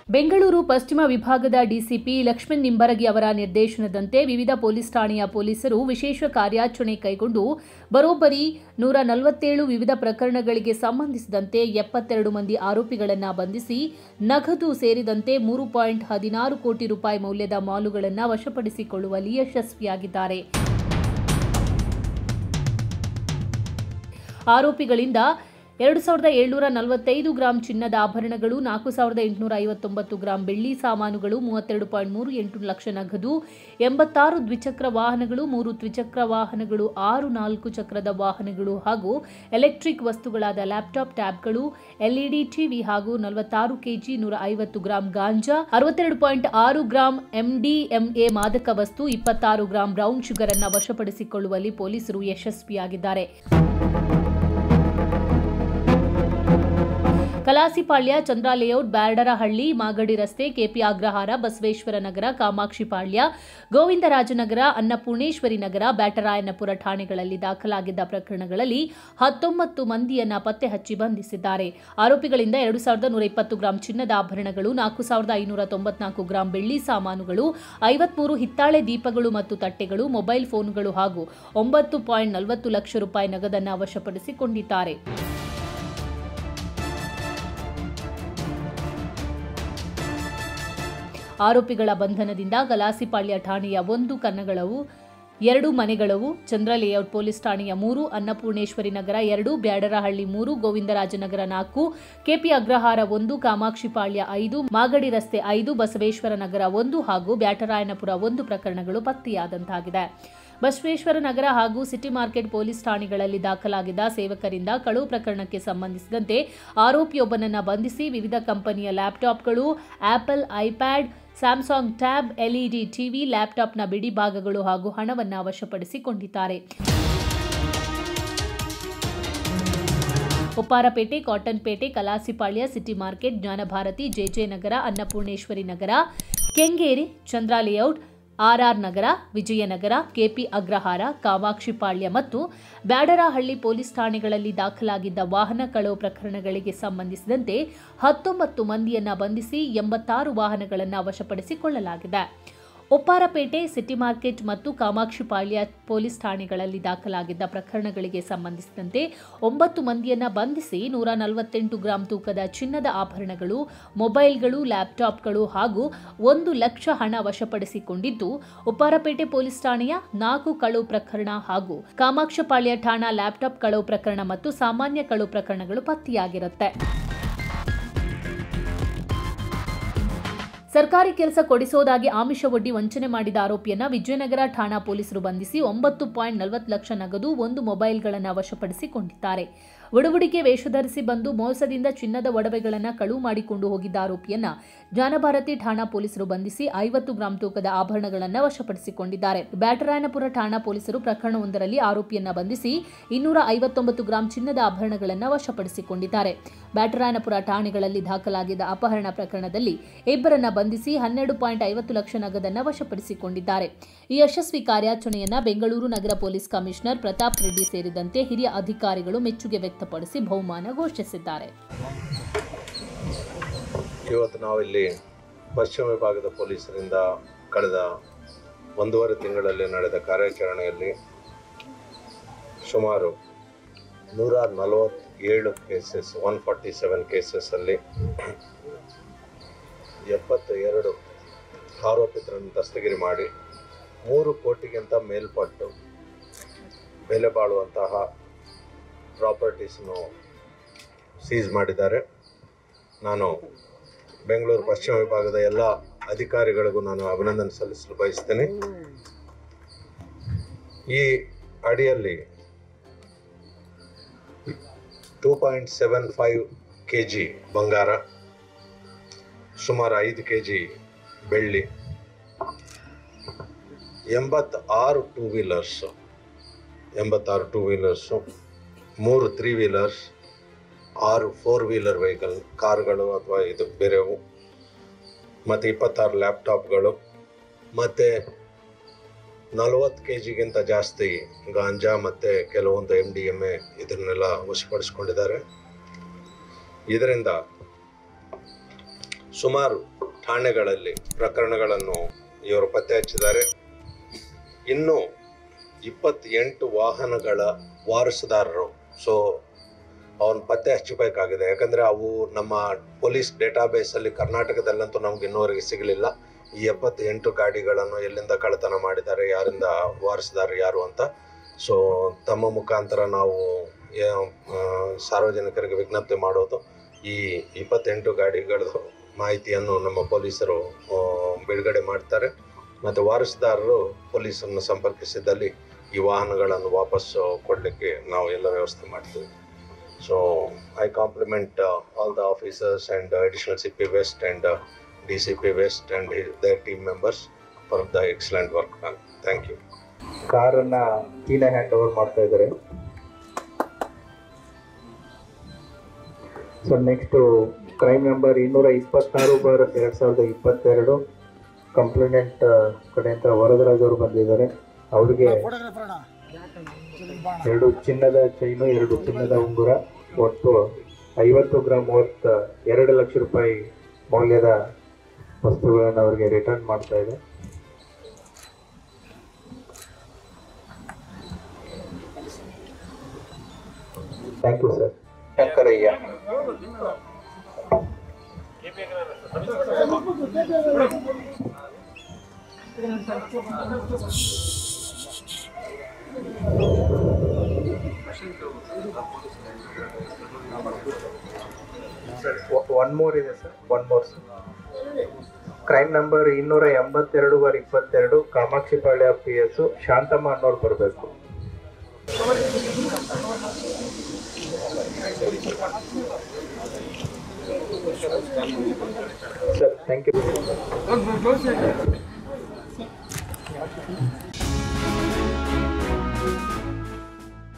ಬೆಂಗಳೂರು ಪಶ್ಚಿಮ ವಿಭಾಗದ ಡಿಸಿಪಿ ಲಕ್ಷ್ಮಣ್ ನಿಂಬರಗಿ ಅವರ ನಿರ್ದೇಶನದಂತೆ ವಿವಿಧ ಪೊಲೀಸ್ ಠಾಣೆಯ ಪೊಲೀಸರು ವಿಶೇಷ ಕಾರ್ಯಾಚರಣೆ ಕೈಗೊಂಡು ಬರೋಬ್ಬರಿ ನೂರ ನಲವತ್ತೇಳು ವಿವಿಧ ಪ್ರಕರಣಗಳಿಗೆ ಸಂಬಂಧಿಸಿದಂತೆ ಎಪ್ಪತ್ತೆರಡು ಮಂದಿ ಆರೋಪಿಗಳನ್ನು ಬಂಧಿಸಿ ನಗದು ಸೇರಿದಂತೆ ಮೂರು ಪಾಯಿಂಟ್ ಹದಿನಾರು ಕೋಟಿ ರೂಪಾಯಿ ಮೌಲ್ಯದ ಮಾಲುಗಳನ್ನು ವಶಪಡಿಸಿಕೊಳ್ಳುವಲ್ಲಿ ಯಶಸ್ವಿಯಾಗಿದ್ದಾರೆ ಆರೋಪಿಗಳಿಂದ ಎರಡು ಸಾವಿರದ ಏಳ್ನೂರ ನಲವತ್ತೈದು ಗ್ರಾಂ ಚಿನ್ನದ ಆಭರಣಗಳು ನಾಲ್ಕು ಸಾವಿರದ ಎಂಟುನೂರ ಐವತ್ತೊಂಬತ್ತು ಗ್ರಾಂ ಬೆಳ್ಳಿ ಸಾಮಾನುಗಳು ಮೂವತ್ತೆರಡು ಪಾಯಿಂಟ್ ಮೂರು ಎಂಟು ಲಕ್ಷ ನಗದು ಎಂಬತ್ತಾರು ದ್ವಿಚಕ್ರ ವಾಹನಗಳು ಮೂರು ತ್ರಿಚಕ್ರ ವಾಹನಗಳು ಆರು ನಾಲ್ಕು ಚಕ್ರದ ವಾಹನಗಳು ಹಾಗೂ ಎಲೆಕ್ಟ್ರಿಕ್ ವಸ್ತುಗಳಾದ ಲ್ಯಾಪ್ಟಾಪ್ ಟ್ಯಾಬ್ಗಳು ಎಲ್ಇಡಿ ಟಿವಿ ಹಾಗೂ ನಲವತ್ತಾರು ಕೆಜಿ ನೂರ ಐವತ್ತು ಗ್ರಾಂ ಗಾಂಜಾ ಅರವತ್ತೆರಡು ಪಾಯಿಂಟ್ ಆರು ಗ್ರಾಂ ಎಂಡಿಎಂಎ ಮಾದಕ ವಸ್ತು ಇಪ್ಪತ್ತಾರು ಗ್ರಾಂ ಬ್ರೌನ್ ಶುಗರ್ ಅನ್ನ ವಶಪಡಿಸಿಕೊಳ್ಳುವಲ್ಲಿ ಪೊಲೀಸರು ಯಶಸ್ವಿಯಾಗಿದ್ದಾರೆ ಕಲಾಸಿಪಾಳ್ಯ ಚಂದ್ರ ಲೇಔಟ್ ಬ್ಯಾಡರಹಳ್ಳಿ ಮಾಗಡಿ ರಸ್ತೆ ಕೆಪಿ ಅಗ್ರಹಾರ ಬಸವೇಶ್ವರ ನಗರ ಕಾಮಾಕ್ಷಿಪಾಳ್ಯ ಗೋವಿಂದರಾಜನಗರ ಅನ್ನಪೂರ್ಣೇಶ್ವರಿ ನಗರ ಬ್ಯಾಟರಾಯನಪುರ ಠಾಣೆಗಳಲ್ಲಿ ದಾಖಲಾಗಿದ್ದ ಪ್ರಕರಣಗಳಲ್ಲಿ ಹತ್ತೊಂಬತ್ತು ಮಂದಿಯನ್ನ ಪತ್ತೆ ಹಚ್ಚಿ ಬಂಧಿಸಿದ್ದಾರೆ ಆರೋಪಿಗಳಿಂದ ಎರಡು ಸಾವಿರದ ನೂರ ಇಪ್ಪತ್ತು ಗ್ರಾಂ ಚಿನ್ನದ ಆಭರಣಗಳು ನಾಲ್ಕು ಸಾವಿರದ ಐನೂರ ತೊಂಬತ್ನಾಲ್ಕು ಗ್ರಾಂ ಬೆಳ್ಳಿ ಸಾಮಾನುಗಳು ಐವತ್ಮೂರು ಹಿತ್ತಾಳೆ ದೀಪಗಳು ಮತ್ತು ತಟ್ಟೆಗಳು ಮೊಬೈಲ್ ಫೋನ್ಗಳು ಹಾಗೂ ಒಂಬತ್ತು ಪಾಯಿಂಟ್ ನಲವತ್ತು ಲಕ್ಷ ರೂಪಾಯಿ ನಗದನ್ನು ವಶಪಡಿಸಿಕೊಂಡಿದ್ದಾರೆ ಆರೋಪಿಗಳ ಬಂಧನದಿಂದ ಗಲಾಸಿಪಾಳ್ಯ ಠಾಣೆಯ ಒಂದು ಕನ್ನಗಳವು ಎರಡು ಮನೆಗಳವು ಚಂದ್ರ ಲೇಔಟ್ ಪೊಲೀಸ್ ಠಾಣೆಯ ಮೂರು ಅನ್ನಪೂರ್ಣೇಶ್ವರಿ ನಗರ ಎರಡು ಬ್ಯಾಡರಹಳ್ಳಿ ಮೂರು ಗೋವಿಂದರಾಜನಗರ ನಾಲ್ಕು ಕೆಪಿ ಅಗ್ರಹಾರ ಒಂದು ಕಾಮಾಕ್ಷಿಪಾಳ್ಯ ಐದು ಮಾಗಡಿ ರಸ್ತೆ ಐದು ಬಸವೇಶ್ವರ ನಗರ ಒಂದು ಹಾಗೂ ಬ್ಯಾಟರಾಯನಪುರ ಒಂದು ಪ್ರಕರಣಗಳು ಪತ್ತೆಯಾದಂತಾಗಿದೆ ಬಸವೇಶ್ವರ ನಗರ ಹಾಗೂ ಸಿಟಿ ಮಾರ್ಕೆಟ್ ಪೊಲೀಸ್ ಠಾಣೆಗಳಲ್ಲಿ ದಾಖಲಾಗಿದ್ದ ಸೇವಕರಿಂದ ಕಳುವು ಪ್ರಕರಣಕ್ಕೆ ಸಂಬಂಧಿಸಿದಂತೆ ಆರೋಪಿಯೊಬ್ಬನನ್ನ ಬಂಧಿಸಿ ವಿವಿಧ ಕಂಪನಿಯ ಲ್ಯಾಪ್ಟಾಪ್ಗಳು Apple iPad Samsung tab LED TV ಲ್ಯಾಪ್ಟಾಪ್ನ ಬಿಡಿ ಭಾಗಗಳು ಹಾಗೂ ಹಣವನ್ನು ವಶಪಡಿಸಿಕೊಂಡಿದ್ದಾರೆ Upparpet Cottonpet Kalasipalya city market Jnanabharathi JJ Nagar Annapoorneshwari Nagar Kengeri Chandra layout RR Nagar Vijayanagar KP Agrahara Kamakshipalya ಮತ್ತು ಬ್ಯಾಡರಹಳ್ಳಿ ಪೊಲೀಸ್ ಠಾಣೆಗಳಲ್ಲಿ ದಾಖಲಾಗಿದ್ದ ವಾಹನ ಕಳವು ಪ್ರಕರಣಗಳಿಗೆ ಸಂಬಂಧಿಸಿದಂತೆ ಹತ್ತೊಂಬತ್ತು ಮಂದಿಯನ್ನ ಬಂಧಿಸಿ ಎಂಬತ್ತಾರು ವಾಹನಗಳನ್ನು ವಶಪಡಿಸಿಕೊಳ್ಳಲಾಗಿದೆ ಒಪ್ಪಾರಪೇಟೆ ಸಿಟಿ ಮಾರ್ಕೆಟ್ ಮತ್ತು ಕಾಮಾಕ್ಷಿಪಾಳ್ಯ ಪೊಲೀಸ್ ಠಾಣೆಗಳಲ್ಲಿ ದಾಖಲಾಗಿದ್ದ ಪ್ರಕರಣಗಳಿಗೆ ಸಂಬಂಧಿಸಿದಂತೆ ಒಂಬತ್ತು ಮಂದಿಯನ್ನ ಬಂಧಿಸಿ ನೂರ ನಲವತ್ತೆಂಟು ಗ್ರಾಂ ತೂಕದ ಚಿನ್ನದ ಆಭರಣಗಳು ಮೊಬೈಲ್ಗಳು ಲ್ಯಾಪ್ಟಾಪ್ಗಳು ಹಾಗೂ ಒಂದು ಲಕ್ಷ ಹಣ ವಶಪಡಿಸಿಕೊಂಡಿದ್ದು ಉಪ್ಪಾರಪೇಟೆ ಪೊಲೀಸ್ ಠಾಣೆಯ ನಾಲ್ಕು ಕಳವು ಪ್ರಕರಣ ಹಾಗೂ ಕಾಮಾಕ್ಷಪಾಳ್ಯ ಠಾಣಾ ಲ್ಯಾಪ್ಟಾಪ್ ಕಳವು ಪ್ರಕರಣ ಮತ್ತು ಸಾಮಾನ್ಯ ಕಳವು ಪ್ರಕರಣಗಳು ಪತ್ತೆಯಾಗಿರುತ್ತೆ ಸರ್ಕಾರಿ ಕೆಲಸ ಕೊಡಿಸೋದಾಗಿ ಆಮಿಷ ಒಡ್ಡಿ ವಂಚನೆ ಮಾಡಿದ ಆರೋಪಿಯನ್ನ ವಿಜಯನಗರ ಠಾಣಾ ಪೊಲೀಸರು ಬಂಧಿಸಿ ಒಂಬತ್ತು ಪಾಯಿಂಟ್ ನಲವತ್ತು ಲಕ್ಷ ನಗದು ಒಂದು ಮೊಬೈಲ್ಗಳನ್ನು ವಶಪಡಿಸಿಕೊಂಡಿದ್ದಾರೆ ಒಡವುಡಿಕೆ ವೇಷ ಧರಿಸಿ ಬಂದು ಮೋಸದಿಂದ ಚಿನ್ನದ ಒಡವೆಗಳನ್ನು ಕಳುವು ಮಾಡಿಕೊಂಡು ಹೋಗಿದ್ದ ಆರೋಪಿಯನ್ನ ಜ್ಞಾನಭಾರತಿ ಠಾಣಾ ಪೊಲೀಸರು ಬಂಧಿಸಿ ಐವತ್ತು ಗ್ರಾಂ ತೂಕದ ಆಭರಣಗಳನ್ನು ವಶಪಡಿಸಿಕೊಂಡಿದ್ದಾರೆ ಬ್ಯಾಟರಾಯನಪುರ ಠಾಣಾ ಪೊಲೀಸರು ಪ್ರಕರಣವೊಂದರಲ್ಲಿ ಆರೋಪಿಯನ್ನ ಬಂಧಿಸಿ ಇನ್ನೂರ ಐವತ್ತೊಂಬತ್ತು ಗ್ರಾಂ ಚಿನ್ನದ ಆಭರಣಗಳನ್ನು ವಶಪಡಿಸಿಕೊಂಡಿದ್ದಾರೆ ಬ್ಯಾಟರಾಯನಪುರ ಠಾಣೆಗಳಲ್ಲಿ ದಾಖಲಾಗಿದ್ದ ಅಪಹರಣ ಪ್ರಕರಣದಲ್ಲಿ ಇಬ್ಬರನ್ನ ಬಂಧಿಸಿ ಹನ್ನೆರಡು ಪಾಯಿಂಟ್ ಐವತ್ತು ಲಕ್ಷ ನಗದನ್ನು ವಶಪಡಿಸಿಕೊಂಡಿದ್ದಾರೆ ಈ ಯಶಸ್ವಿ ಕಾರ್ಯಾಚರಣೆಯನ್ನ ಬೆಂಗಳೂರು ನಗರ ಪೊಲೀಸ್ ಕಮಿಷನರ್ ಪ್ರತಾಪ್ ರೆಡ್ಡಿ ಸೇರಿದಂತೆ ಹಿರಿಯ ಅಧಿಕಾರಿಗಳು ಮೆಚ್ಚುಗೆ ವ್ಯಕ್ತಪಡಿಸಿ ಬಹುಮಾನ ಘೋಷಿಸಿದ್ದಾರೆ ಇವತ್ತು ನಾವಿಲ್ಲಿ ಪಶ್ಚಿಮ ವಿಭಾಗದ ಪೊಲೀಸರಿಂದ ಕಳೆದ ಒಂದೂವರೆ ತಿಂಗಳಲ್ಲಿ ನಡೆದ ಕಾರ್ಯಾಚರಣೆಯಲ್ಲಿ ಸುಮಾರು ನೂರ ನಲವತ್ತೇಳು ಕೇಸಸ್ ಒನ್ ಫಾರ್ಟಿ ಸೆವೆನ್ ಕೇಸಸ್ಸಲ್ಲಿ ಎಪ್ಪತ್ತ ಎರಡು ಆರೋಪಿತರನ್ನು ದಸ್ತಗಿರಿ ಮಾಡಿ ಮೂರು ಕೋಟಿಗಿಂತ ಮೇಲ್ಪಟ್ಟು ಬೆಲೆ ಬಾಳುವಂತಹ ಪ್ರಾಪರ್ಟೀಸನ್ನು ಸೀಸ್ ಮಾಡಿದ್ದಾರೆ ನಾನು ಬೆಂಗಳೂರು ಪಶ್ಚಿಮ ವಿಭಾಗದ ಎಲ್ಲ ಅಧಿಕಾರಿಗಳಿಗೂ ನಾನು ಅಭಿನಂದನೆ ಸಲ್ಲಿಸಲು ಬಯಸ್ತೇನೆ ಈ ಅಡಿಯಲ್ಲಿ two point seven five K G ಬಂಗಾರ ಸುಮಾರು ಐದು ಕೆ ಜಿ ಬೆಳ್ಳಿ ಎಂಬತ್ತಾರು ಟೂ ವೀಲರ್ಸು ಎಂಬತ್ತಾರು ಟೂ ವೀಲರ್ಸು ಮೂರು ತ್ರೀ ವೀಲರ್ಸ್ ಆರು ಫೋರ್ ವೀಲರ್ ವೆಹಿಕಲ್ ಕಾರ್ಗಳು ಅಥವಾ ಇದು ಬೇರೆವು ಮತ್ತು ಇಪ್ಪತ್ತಾರು ಲ್ಯಾಪ್ಟಾಪ್ಗಳು ಮತ್ತು ನಲವತ್ತು ಕೆ ಜಿಗಿಂತ ಜಾಸ್ತಿ ಗಾಂಜಾ ಮತ್ತು ಕೆಲವೊಂದು ಎಮ್ ಡಿ ಎಮ್ ಎ ಇದನ್ನೆಲ್ಲ ವಶಪಡಿಸ್ಕೊಂಡಿದ್ದಾರೆ ಇದರಿಂದ ಸುಮಾರು ಠಾಣೆಗಳಲ್ಲಿ ಪ್ರಕರಣಗಳನ್ನು ಇವರು ಪತ್ತೆ ಹಚ್ಚಿದ್ದಾರೆ ಇನ್ನು ಇಪ್ಪತ್ತೆಂಟು ವಾಹನಗಳ ವಾರಸುದಾರರು ಸೊ ಅವನು ಪತ್ತೆ ಹಚ್ಚಬೇಕಾಗಿದೆ ಯಾಕಂದರೆ ಅವು ನಮ್ಮ ಪೊಲೀಸ್ ಡೇಟಾಬೇಸಲ್ಲಿ ಕರ್ನಾಟಕದಲ್ಲಂತೂ ನಮ್ಗೆ ಇನ್ನೂವರೆಗೆ ಸಿಗಲಿಲ್ಲ ಈ ಎಪ್ಪತ್ತೆಂಟು ಗಾಡಿಗಳನ್ನು ಎಲ್ಲಿಂದ ಕಳ್ಳತನ ಮಾಡಿದ್ದಾರೆ ಯಾರಿಂದ ವಾರಸುದಾರರು ಯಾರು ಅಂತ ಸೊ ತಮ್ಮ ಮುಖಾಂತರ ನಾವು ಏ- ಆ, ಸಾರ್ವಜನಿಕರಿಗೆ ವಿಜ್ಞಪ್ತಿ ಮಾಡೋದು ಈ ಇಪ್ಪತ್ತೆಂಟು ಗಾಡಿಗಳದ್ದು ಮಾಹಿತಿಯನ್ನು ನಮ್ಮ ಪೊಲೀಸರು ಆ, ಬಿಡುಗಡೆ ಮಾಡ್ತಾರೆ ಮತ್ತು ವಾರಸುದಾರರು ಪೊಲೀಸರನ್ನು ಸಂಪರ್ಕಿಸಿದಲ್ಲಿ ಈ ವಾಹನಗಳನ್ನು ವಾಪಸ್ಸು ಕೊಡಲಿಕ್ಕೆ ನಾವು ಎಲ್ಲ ವ್ಯವಸ್ಥೆ ಮಾಡ್ತೀವಿ so I compliment all the officers and additional C P west and D C P west and the team members for the excellent work thank you ಕಾರನ್ನ ಕೀನ ಹ್ಯಾಂಡ್ ಓವರ್ ಮಾಡ್ತಾ ಇದ್ದಾರೆ ಸೊ ನೆಕ್ಸ್ಟ್ ಕ್ರೈಮ್ ನಂಬರ್ ಇನ್ನೂರ ಇಪ್ಪತ್ತಾರು ಬರ್ ಎರಡ್ ಸಾವಿರದ ಇಪ್ಪತ್ತೆರಡು ಕಂಪ್ಲೇಂಟ್ ಕಡೆಯಿಂದ ವರದರಾಜ್ ಅವರು ಬಂದಿದ್ದಾರೆ ಅವ್ರಿಗೆ ಎರಡು ಚಿನ್ನದ ಚೈನು ಎರಡು ಚಿನ್ನದ ಉಂಗುರ ಒಟ್ಟು ಐವತ್ತು ಗ್ರಾಮ್ ವರ್ತ್ ಎರಡು ಲಕ್ಷ ರೂಪಾಯಿ ಮೌಲ್ಯದ ವಸ್ತುಗಳನ್ನು ಅವರಿಗೆ ರಿಟರ್ನ್ ಮಾಡ್ತಾ ಇದೆ thank you sir Shankaraiah one more ಇದೆ sir one more sir crime number ಇನ್ನೂರ ಎಂಬತ್ತೆರಡು ಬಾರ್ ಇಪ್ಪತ್ತೆರಡು Kamakshipalya P S Shanthamma ಅನ್ನೋರು ಬರಬೇಕು ಸರ್ ಥ್ಯಾಂಕ್ ಯು